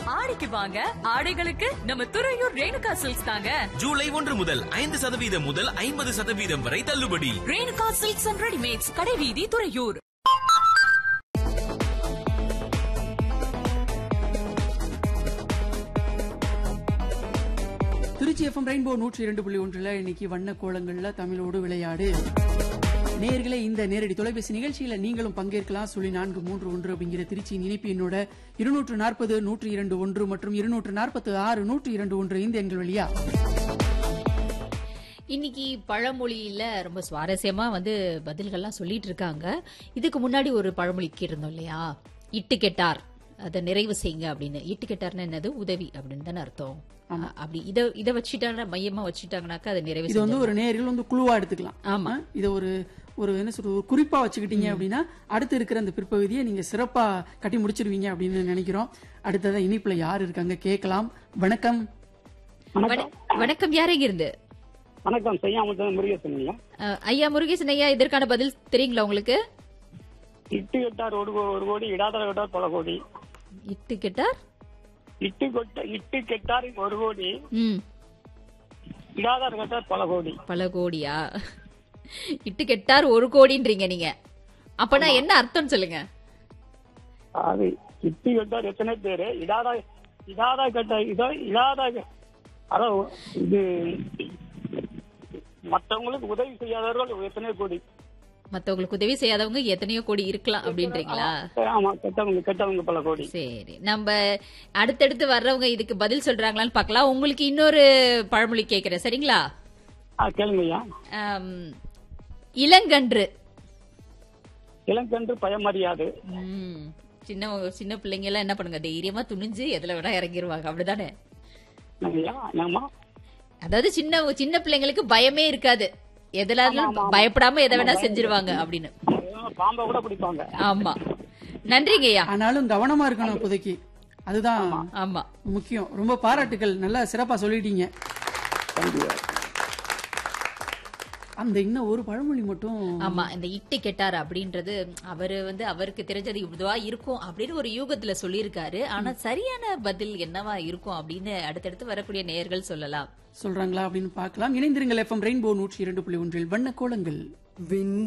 ஆடிக்கு வாங்க ஆடைகளுக்கு நம்ம துறையூர் ரேணுகா சில்க்ஸ் தாங்க ஜூலை ஒன்று முதல் ஐந்து சதவீதம் முதல் ஐம்பது சதவீதம் வரை தள்ளுபடி ரேணுகா சில்க்ஸ் அண்ட் ரெடிமேட்ஸ் கடைவீதி துறையூர் திருச்சி எஃப்எம் ரெயின்போ நூற்றி இரண்டு புள்ளி ஒன்றுல இன்னைக்கு வண்ண கோலங்கள்ல தமிழோடு விளையாடு நேயர்களே இந்த நேரடி தொலைபேசி நிகழ்ச்சியில நீங்களும் பங்கேற்கலாம் சொல்லி நான்கு மூன்று ஒன்று அப்படிங்கிற திருச்சியின் இணைப்பு என்னோட இருநூற்று நாற்பது நூற்றி இரண்டு ஒன்று மற்றும் இருநூற்று நாற்பத்து ஆறு நூற்றி இரண்டு ஒன்று இந்த எண்கள் வழியா இன்னைக்கு பழமொழியில ரொம்ப சுவாரஸ்யமா வந்து பதில்கள்லாம் சொல்லிட்டு இருக்காங்க இதுக்கு முன்னாடி ஒரு பழமொழி கேட்டிருந்தோம் இல்லையா இட்டு கெட்டார் அதை நிறைவு செய்யுங்க அப்படின்னு இட்டு கெட்டார்னா என்னது உதவி அப்படின்னு தானே அர்த்தம் அப்படி இத இத வச்சுட்டாங்க மையமா வச்சுட்டாங்கனாக்கா அதை நிறைவு இது வந்து செஞ்சு ஒரு நேயர்கள் வந்து குழுவா எடுத்துக்கலாம் ஆமா. ஆ, இதை ஒரு ஒரு என்ன சொல்றது ஒரு குறிப்பா வச்சுக்கிட்டீங்க அப்படின்னா அடுத்து இருக்கிற அந்த பிற்பகுதியை நீங்க சிறப்பா கட்டி முடிச்சிருவீங்க அப்படின்னு நினைக்கிறோம் அடுத்ததா இனிப்புல யார் இருக்காங்க கேட்கலாம் வணக்கம் வண- வணக்கம் யாரங்க இருந்து வணக்கம் செய்யாமல் முருகேசன் ஐயா அஹ், ஐயா முருகேசன் ஐயா இதற்கான பதில் தெரியுங்களா உங்களுக்கு இட்டு கெட்டார் ஒரு கோ- ஒரு கோடி இடாதர கெட்டார் பல கோடி இட்டு கெட்டார் இட்டு கொட்ட இட்டு கெட்டார் ஒரு கோடி ம் இடாதார் கெட்டார் பல கோடி பல கோடியா இட்டு கெட்டார் ஒரு கோடின்றீங்க நீங்க அப்பனா என்ன அர்த்தம்னு சொல்லுங்க அது இட்டு கெட்டார் எத்தனை பேரு இடாதா இடாதா கெட்ட இதோ இடாதா கெ- அதான் இது மற்றவங்களுக்கு உதவி செய்யாதவர்கள் எத்தனை கோடி மத்தவங்களுக்கு உதவி செய்யாதவங்க எத்தனையோ கோடி இருக்கலாம் அப்படின்றீங்களா ஆமா கெட்டவங்க கெட்டவங்க பல கோடி சரி நம்ம அடுத்தடுத்து வர்றவங்க இதுக்கு பதில் சொல்றாங்களான்னு பார்க்கலாம் உங்களுக்கு இன்னொரு பழமொழி கேக்குறேன் சரிங்களா ஆ கேளுங்க ஐயா ஆம், இளங்கன்று இளங்கன்று பயமறியாது ம், சின்ன சின்ன பிள்ளைங்க எல்லாம் என்ன பண்ணுங்க தைரியமா துணிஞ்சு எதுல வேணா இறங்கிருவாங்க அப்படிதானே ஐயா என்னம்மா அதாவது சின்ன சின்ன பிள்ளைங்களுக்கு பயமே இருக்காது எதுலாலும் பயப்படாம எதை வேணா செஞ்சிருவாங்க அப்படின்னு பாம்பை கூட பிடிப்பாங்க ஆமா நன்றிங்க ஐயா ஆனாலும் கவனமா இருக்கணும் இப்போதைக்கு அதுதான் ஆமா முக்கியம் ரொம்ப பாராட்டுகள் நல்லா சிறப்பா சொல்லிட்டீங்க அந்த இன்னும் ஒரு பழமொழி மட்டும் ஆமா இந்த இட்டு கெட்டார் அப்படின்றது அவரு வந்து அவருக்கு தெரிஞ்சது இதுவா இருக்கும் அப்படின்னு ஒரு யூகத்துல சொல்லியிருக்காரு ஆனா சரியான பதில் என்னவா இருக்கும் அப்படின்னு அடுத்தடுத்து வரக்கூடிய நேயர்கள் சொல்லலாம் சொல்றாங்களா அப்படின்னு பார்க்கலாம் இணைந்திருங்கள் எஃப்எம் ரெயின்போ நூற்றி இரண்டு புள்ளி ஒன்றில் வண்ண கோலங்கள் விண்